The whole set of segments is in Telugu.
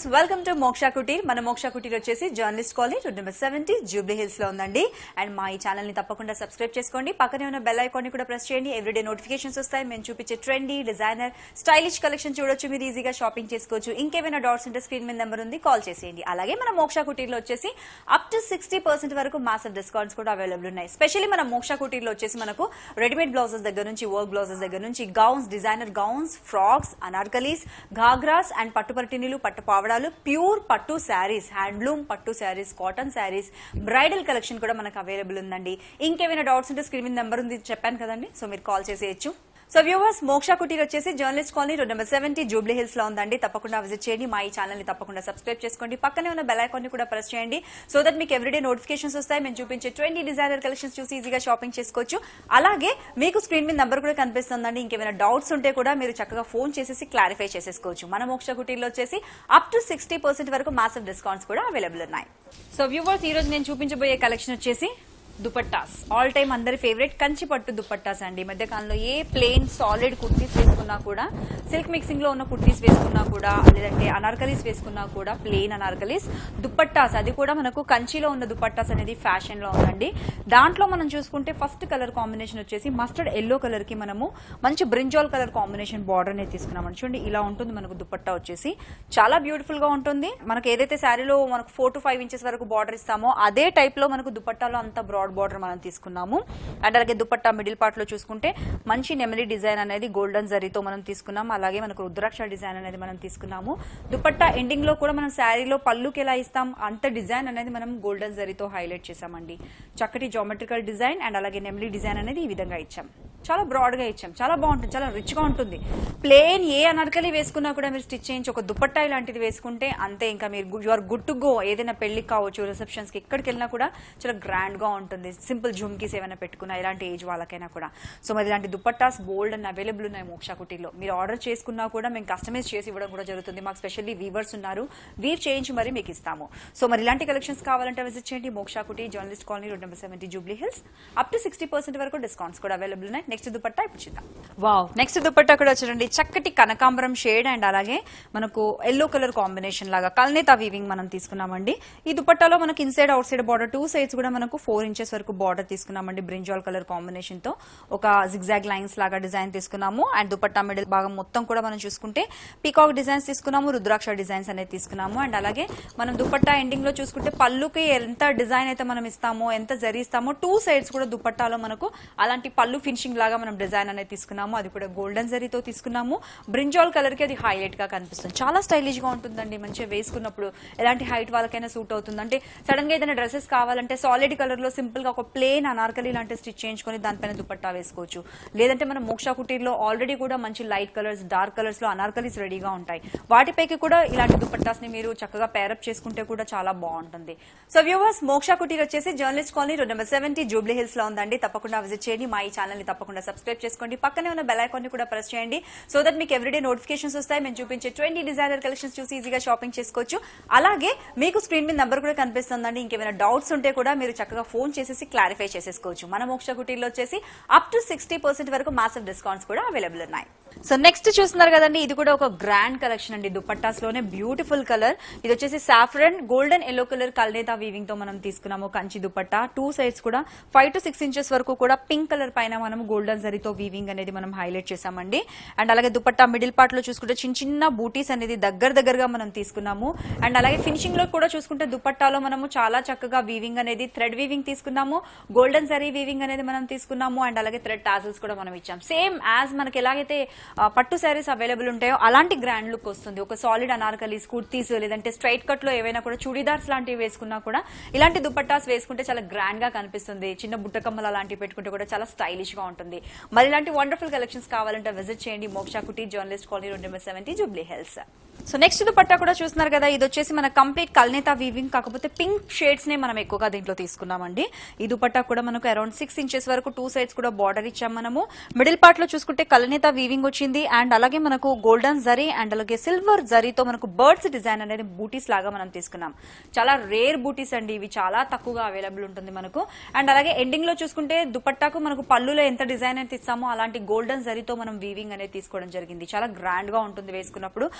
వ్యూవర్స్ వెల్కమ్ టు మోక్ష కుటీర్ మన మోక్ష కుటీర్ వచ్చేసి journalist colony road number seventy Jubilee hills లో ఉందండి అండ్ మా ఈ ఛానల్ ని తప్పకుండా సబ్స్క్రైబ్ చేసుకోండి పక్కనే ఉన్న బెల్ ఐకాన్ ని కూడా ప్రెస్ చేయండి ఎవ్రీడే నోటిఫికేషన్స్ వస్తాయి మేము చూపించే ట్రెండీ డిజైనర్ స్టైలిష్ కలెక్షన్ చూడొచ్చు మీరు ఈజీగా షాపింగ్ చేసుకోవచ్చు ఇంకేమైనా డౌట్స్ ఉంటే స్క్రీన్ మీద నెంబర్ ఉంది కాల్ చేసేయండి అలాగే మన మోక్ష కుటీర్ లో వచ్చేసి అప్ టు సిక్స్టీ పర్సెంట్ వరకు మాసివ్ డిస్కౌంట్స్ కూడా అవైలబుల్ ఉన్నాయి స్పెషల్లీ మన మోక్ష కుటీర్ లో వచ్చేసి మనకు రెడీమేడ్ బ్లౌజెస్ దగ్గర నుంచి వర్క్ బ్లౌజెస్ దగ్గర నుంచి gowns designer gowns frocks anarkalis ghagras and పట్టు పట్టినీలు పట్టు పావడాలు ప్యూర్ పట్టు శారీస్ హ్యాండ్లూమ్ పట్టు saris cotton saris bridal collection కూడా మనకు అవైలబుల్ ఉందండి ఇంకేమైనా డౌట్స్ ఉంటే స్క్రీన్ మీద నెంబర్ ఉంది చెప్పాను కదండి సో మీరు కాల్ చేసేయచ్చు సో వ్యూవర్స్ మోక్ష కుటీర్ వచ్చేసి journalist colony road number seventy Jubilee hills లో ఉందండి తప్పకుండా విజిట్ చేయండి మా ఈ ఛానల్ ని తప్పకుండా సబ్స్క్రైబ్ చేసుకోండి పక్కనే ఉన్న బెల్ ఐకాన్ ని కూడా ప్రెస్ చేయండి సో దట్ మీకు ఎవ్రీడే నోటిఫికేషన్స్ వస్తాయి మేము చూపించే ట్వంటీ డిజైనర్ కలెక్షన్స్ చూసి ఈజీగా షాపింగ్ చేసుకోవచ్చు అలాగే మీకు స్క్రీన్ మీద నెంబర్ కూడా కనిపిస్తుందండి ఇంకేమైనా డౌట్స్ ఉంటే కూడా మీరు చక్కగా ఫోన్ చేసేసి క్లారిఫై చేసేసుకోవచ్చు మన మోక్ష కుటీర్లో వచ్చేసి అప్ టు సిక్స్టీ పర్సెంట్ వరకు మాసివ్ డిస్కౌంట్స్ కూడా అవైలబుల్ ఉన్నాయి సో వ్యూవర్స్ ఈ రోజు నేను చూపించబోయే కలెక్షన్ వచ్చేసి దుపట్టాస్ ఆల్ టైమ్ అందరి ఫేవరెట్ కంచి పట్టు దుపట్టాస్ అండి ఈ మధ్య కాలంలో ఏ ప్లెయిన్ సాలిడ్ కుర్తీస్ వేసుకున్నా కూడా సిల్క్ మిక్సింగ్ లో ఉన్న కుర్తీస్ వేసుకున్నా కూడా లేదంటే అనార్కలీస్ వేసుకున్నా కూడా ప్లెయిన్ అనార్కలీస్ దుపట్టాస్ అది కూడా మనకు కంచిలో ఉన్న దుపట్టాస్ అనేది ఫ్యాషన్ లో ఉందండి దాంట్లో మనం చూసుకుంటే ఫస్ట్ కలర్ కాంబినేషన్ వచ్చేసి మస్టర్డ్ ఎల్లో కలర్ కి మనము మంచి బ్రింజాల్ కలర్ కాంబినేషన్ బార్డర్ అనేది తీసుకున్నాం చూడండి ఇలా ఉంటుంది మనకు దుపట్టా వచ్చేసి చాలా బ్యూటిఫుల్ గా ఉంటుంది మనకు ఏదైతే శారీలో మనకు ఫోర్ టు ఫైవ్ ఇంచెస్ వరకు బార్డర్ ఇస్తామో అదే టైప్ లో మనకు దుపట్టాలో అంత బ్రాడ్ బార్డర్ మనం తీసుకున్నాము అండ్ అలాగే దుపట్టా మిడిల్ పార్ట్ లో చూసుకుంటే మంచి నెమలి డిజైన్ అనేది గోల్డెన్ జరీతో మనం తీసుకున్నాం అలాగే మనకు రుద్రాక్ష డిజైన్ అనేది మనం తీసుకున్నాము దుపట్టా ఎండింగ్ లో కూడా మనం శారీలో పళ్ళుకి ఎలా ఇస్తాం అంత డిజైన్ అనేది మనం గోల్డెన్ జరీతో హైలైట్ చేసామండి చక్కటి జామెట్రికల్ డిజైన్ అండ్ అలాగే నెమలి డిజైన్ అనేది ఈ విధంగా ఇచ్చాం చాలా బ్రాడ్ గా ఇచ్చాం చాలా బాగుంటుంది చాలా రిచ్ గా ఉంటుంది ప్లేన్ ఏ అనర్కలి వేసుకున్నా కూడా మీరు స్టిచ్ చేయించి ఒక దుపట్టా ఇలాంటిది వేసుకుంటే అంతే ఇంకా మీరు you are good to go ఏదైనా పెళ్లికి కావచ్చు రిసెప్షన్స్ కి ఎక్కడికి వెళ్ళినా కూడా చాలా గ్రాండ్ గా ఉంటుంది సింపుల్ జుమ్కీస్ ఏమైనా పెట్టుకున్నా ఇలాంటి ఏజ్ వాళ్ళకైనా కూడా సో మరి ఇలాంటి దుపట్టాస్ బోల్డ్ అండ్ అవైలబుల్ ఉన్నాయి మోక్ష కుటీలో మీరు ఆర్డర్ చేసుకున్నా కూడా మేము కస్టమైజ్ చేసి ఇవ్వడం కూడా జరుగుతుంది మాకు స్పెషల్లీ వీవర్స్ ఉన్నారు వీవ్ చేయించి మరి మీకు ఇస్తాము సో మరి ఇలాంటి కలెక్షన్స్ కావాలంటే విజిట్ చేయండి Moksha Kutir journalist colony road number seventy Jubilee Hills up to sixty percent వరకు డిస్కౌంట్స్ కూడా అవైలబుల్ ఉన్నాయి నెక్స్ట్ దుపట్టా ఇప్పుడు చూద్దాం వావ్ నెక్స్ట్ దుపట్టా కూడా చూడండి చక్కటి కనకాంబరం షేడ్ అండ్ అలాగే మనకు ఎల్లో కలర్ కాంబినేషన్ లాగా కల్నేతా వీవింగ్ మనం తీసుకున్నామండి ఈ దుపట్టాలో మనకి inside out side border two sides కూడా మనకు ఫోర్ ఇంచెస్ వరకు బార్డర్ తీసుకున్నామండి బ్రింజాల్ కలర్ కాంబినేషన్ తో ఒక జిగ్జాగ్ లైన్స్ లాగా డిజైన్ తీసుకున్నాము అండ్ దుపట్టా మిడిల్ భాగం మొత్తం కూడా మనం చూసుకుంటే పీకాక్ డిజైన్స్ తీసుకున్నాము రుద్రాక్ష డిజైన్స్ అనేది తీసుకున్నాము అండ్ అలాగే మనం దుపట్టా ఎండింగ్ లో చూసుకుంటే పళ్ళుకి ఎంత డిజైన్ అయితే మనం ఇస్తామో ఎంత జరి ఇస్తామో టూ సైడ్స్ కూడా దుపట్టాలో మనకు అలాంటి పళ్ళు ఫినిషింగ్ లాగా మనం డిజైన్ అనేది తీసుకున్నాము అది కూడా గోల్డెన్ జరీతో తీసుకున్నాము బ్రింజాల్ కలర్ కి అది హైలైట్ గా కనిపిస్తుంది చాలా స్టైలిష్ గా ఉంటుందండి మంచిగా వేసుకున్నప్పుడు ఎలాంటి హైట్ వాళ్ళకైనా సూట్ అవుతుంది అంటే సడన్ గా ఏదైనా డ్రెస్సెస్ కావాలంటే సాలిడ్ కలర్ లో సింపుల్ గా ఒక ప్లేన్ అనార్కలి లాంటి స్టిచ్ చేయించుకొని దానిపైన దుపట్టా వేసుకోవచ్చు లేదంటే మనం మోక్ష కుటీర్లో ఆల్రెడీ కూడా మంచి లైట్ కలర్స్ డార్క్ కలర్స్ లో అనార్కలీస్ రెడీగా ఉంటాయి వాటిపైకి కూడా ఇలాంటి దుపట్టాస్ ని మీరు చక్కగా పేరప్ చేసుకుంటే కూడా చాలా బాగుంటుంది సో వ్యూవర్స్ మోక్ష కుటీర్ వచ్చేసి journalist colony road number seventy Jubilee hills లో ఉందండి తప్పకుండా విజిట్ చేయండి మా ఈ ఛానల్ ని తప్పకుండా సబ్స్క్రైబ్ చేసుకోండి పక్కనే ఉన్న బెల్ ఐకాన్ ని కూడా ప్రెస్ చేయండి సో దట్ మీకు ఎవ్రీడే నోటిఫికేషన్స్ వస్తాయి మేము చూపించే ట్వంటీ డిజైనర్ కలెక్షన్స్ చూసి ఈజీగా షాపింగ్ చేసుకోవచ్చు అలాగే మీకు స్క్రీన్ మీద నెంబర్ కూడా కనిపిస్తుందండి ఇంకేమైనా డౌట్స్ ఉంటే కూడా మీరు చక్కగా ఫోన్ చేసేసి క్లారిఫై చేసేసుకోవచ్చు మన మోక్ష కుటీర్లో వచ్చేసి అప్ టు సిక్స్టీ పర్సెంట్ వరకు మాసివ్ డిస్కౌంట్స్ కూడా అవైలబుల్ ఉన్నాయి సో నెక్స్ట్ చూస్తున్నారు కదండి ఇది కూడా ఒక గ్రాండ్ కలెక్షన్ అండి దుపట్టాస్ లోనే బ్యూటిఫుల్ కలర్ ఇది వచ్చేసి సాఫ్రన్ గోల్డెన్ ఎల్లో కలర్ కల్నేతా వీవింగ్ తో మనం తీసుకున్నాము కంచి దుపట్టా టూ సైడ్స్ కూడా ఫైవ్ టు సిక్స్ ఇంచెస్ వరకు కూడా పింక్ కలర్ పైన మనం గోల్డెన్ జరీతో వీవింగ్ అనేది మనం హైలైట్ చేసామండి అండ్ అలాగే దుపట్టా మిడిల్ పార్ట్ లో చూసుకుంటే చిన్న చిన్న బూటీస్ అనేది దగ్గర దగ్గరగా మనం తీసుకున్నాము అండ్ అలాగే ఫినిషింగ్ లో కూడా చూసుకుంటే దుపట్టాలో మనము చాలా చక్కగా వీవింగ్ అనేది థ్రెడ్ వీవింగ్ తీసుకున్నాము గోల్డెన్ జరీ వీవింగ్ అనేది మనం తీసుకున్నాము అండ్ అలాగే థ్రెడ్ టాజల్స్ కూడా మనం ఇచ్చాం సేమ్ యాజ్ మనకి ఎలాగైతే ఆ, పట్టు శారీస్ అవైలబుల్ ఉంటాయో అలాంటి గ్రాండ్ లుక్ వస్తుంది ఒక సాలిడ్ అనార్కలీస్ కుర్తీస్ లేదంటే స్ట్రైట్ కట్ లో ఏవైనా కూడా చూడీదార్స్ లాంటివి వేసుకున్నా కూడా ఇలాంటి దుపట్టాస్ వేసుకుంటే చాలా గ్రాండ్ గా కనిపిస్తుంది చిన్న బుట్టకమ్మలు అలాంటివి పెట్టుకుంటే కూడా చాలా స్టైలిష్ గా ఉంటుంది మరి ఇలాంటి వండర్ఫుల్ కలెక్షన్స్ కావాలంటే విజిట్ చేయండి మోక్ష కుటీ జర్నలిస్ట్ కాలనీ రెండు number seventy Jubilee hills so next dupatta కూడా చూస్తున్నారు కదా ఇది వచ్చేసి మన కంప్లీట్ కల్నేతా వీవింగ్ కాకపోతే పింక్ షేడ్స్ నే మనం ఎక్కువగా దీంట్లో తీసుకున్నామండి ఈ దుపట్టా కూడా మనకు అరౌండ్ సిక్స్ ఇంచెస్ వరకు టూ సైడ్స్ కూడా బార్డర్ ఇచ్చాం మనము మిడిల్ పార్ట్ లో చూసుకుంటే కల్నేతా వీవింగ్ వచ్చింది అండ్ అలాగే మనకు గోల్డెన్ జరీ అండ్ అలాగే సిల్వర్ జరీతో మనకు బర్డ్స్ డిజైన్ అనేది బూటీస్ లాగా మనం తీసుకున్నాం చాలా రేర్ బూటీస్ అండి ఇవి చాలా తక్కువగా అవైలబుల్ ఉంటుంది మనకు అండ్ అలాగే ఎండింగ్ లో చూసుకుంటే దుపట్టాకు మనకు పళ్ళులో ఎంత డిజైన్ అయితే ఇస్తామో అలాంటి గోల్డెన్ జరీతో మనం వీవింగ్ అనేది తీసుకోవడం జరిగింది చాలా గ్రాండ్ గా ఉంటుంది వేసుకున్నప్పుడు మంచి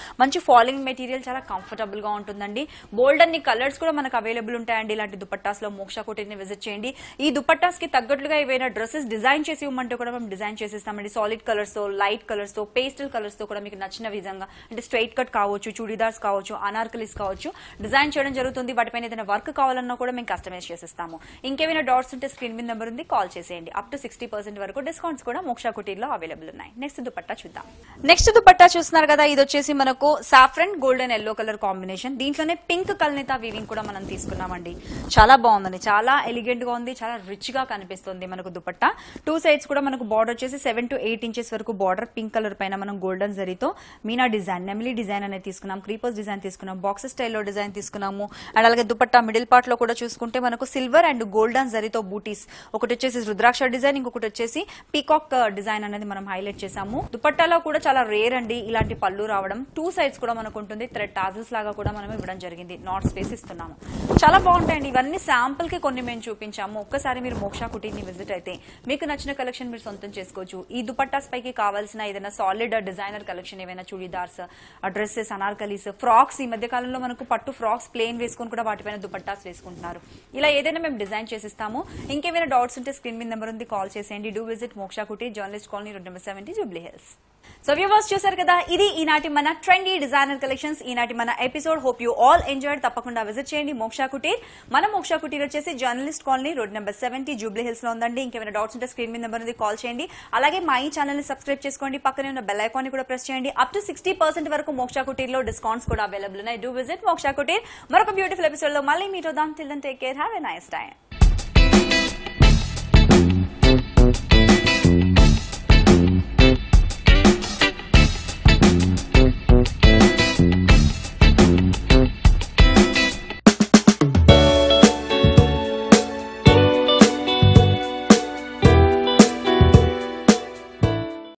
ఫాలింగ్ మెటీరియల్ చాలా కంఫర్టబుల్ గా ఉంటుందండి బోల్డ్ అన్ని కలర్స్ కూడా మనకు అవైలబుల్ ఉంటాయండి ఇలాంటి దుపట్టాస్ లో మోక్ష కుటీర్ని విజిట్ చేయండి ఈ దుపట్టాస్ కి తగ్గట్లుగా ఏవైనా డ్రెస్సెస్ డిజైన్ చేసి ఇవ్వమంటే కూడా మేము డిజైన్ చేసిస్తామండి సాలిడ్ కలర్స్ తో లైట్ కలర్స్ తో పేస్టల్ కలర్స్ తో కూడా మీకు నచ్చిన విధంగా అంటే స్ట్రైట్ కట్ కావచ్చు చూడీదార్స్ కావచ్చు అనార్కలీస్ కావచ్చు డిజైన్ చేయడం జరుగుతుంది వాటిపైన ఏదైనా వర్క్ కావాలన్నా కూడా మేము కస్టమైజ్ చేసిస్తాము ఇంకేమైనా డాట్స్ ఉంటే స్క్రీన్ మీద నెంబర్ ఉంది కాల్ చేసేయండి అప్ టు సిక్స్టీ పర్సెంట్ వరకు డిస్కౌంట్స్ కూడా మోక్ష కుటీర్లో అవైలబుల్ ఉన్నాయి నెక్స్ట్ దుపట్టా చూద్దాం నెక్స్ట్ దుపట్టా చూస్తున్నారు కదా ఇది వచ్చేసి మనకు saffron golden yellow colour combination దీంట్లోనే పింక్ కల్నిత వీవింగ్ కూడా మనం తీసుకున్నామండి చాలా బాగుందండి చాలా ఎలిగెంట్ గా ఉంది చాలా రిచ్ గా కనిపిస్తుంది మనకు దుపట్టా టూ సైడ్స్ కూడా మనకు బార్డర్ వచ్చేసి సెవెన్ టు ఎయిట్ ఇంచెస్ వరకు బార్డర్ పింక్ కలర్ పైన మనం గోల్డెన్ జరీతో మీనా డిజైన్ నెమిలీ డిజైన్ అనేది తీసుకున్నాం క్రీపర్స్ డిజైన్ తీసుకున్నాం బాక్సెస్ స్టైల్లో డిజైన్ తీసుకున్నాము అండ్ అలాగే దుపట్టా మిడిల్ పార్ట్ లో కూడా చూసుకుంటే మనకు సిల్వర్ అండ్ గోల్డెన్ జరీతో బూటీస్ ఒకటి వచ్చేసి రుద్రాక్ష డిజైన్ ఇంకొకటి వచ్చేసి పీకాక్ డిజైన్ అనేది మనం హైలైట్ చేసాము దుపట్టాలో కూడా చాలా రేర్ అండి ఇలాంటి పళ్ళు రావడం టూ సైడ్స్ కూడా మనకు ఉంటుంది థ్రెడ్ టాజల్స్ లాగా కూడా మనం ఇవ్వడం జరిగింది నాట్ స్పేస్ ఇస్తున్నాము చాలా బాగుంటాయండి ఇవన్నీ శాంపుల్ కి కొన్ని మేము చూపించాము ఒక్కసారి మీరు మోక్షా కుటీర్ని విజిట్ అయితే మీకు నచ్చిన కలెక్షన్ మీరు సొంతం చేసుకోవచ్చు ఈ దుపట్టాస్ పైకి కావాల్సిన ఏదైనా సాలిడ్ డిజైనర్ కలెక్షన్ ఏమైనా చూడీదార్స్ డ్రెస్సెస్ అనార్కలీస్ ఫ్రాక్స్ ఈ మధ్య కాలంలో మనకు పట్టు ఫ్రాక్స్ ప్లేన్ వేసుకొని కూడా వాటిపైన దుపట్టాస్ వేసుకుంటున్నారు ఇలా ఏదైనా మేము డిజైన్ చేసిస్తాము ఇంకేమైనా డౌట్స్ ఉంటే స్క్రీన్ మీద నెంబర్ ఉంది కాల్ చేసేయండి do visit Moksha Kutir journalist colony road number seventy Jubilee hills so viewers చూసారు కదా ఇది ఈనాటి మన ట్రెండీ డిజైనర్ కలెక్షన్స్ ఈనాటి మన episode hope you all enjoyed తప్పకుండా విజిట్ చేయండి మోక్షా కుటీర్ మన మోక్షా కుటీర్ వచ్చేసి journalist colony road number seventy Jubilee hills లో ఉందండి ఇంకేమైనా డౌట్స్ ఉంటే స్క్రీన్ మీద నెంబర్ ఉంది కాల్ చేయండి అలాగే మా ఈ ఛానల్ ని సబ్స్క్రైబ్ చేసుకోండి పక్కనే ఉన్న బెల్ ఐకాన్ ని కూడా ప్రెస్ చేయండి అప్ టు సిక్స్టీ పర్సెంట్ వరకు మోక్షా కుటీర్ లో డిస్కౌంట్స్ కూడా అవైలబుల్ ఉన్నాయి డూ విజిట్ మోక్షా కుటీర్ మరొక బ్యూటిఫుల్ ఎపిసోడ్ లో మళ్ళీ మీట్ అవుదాం till then take care have a nice time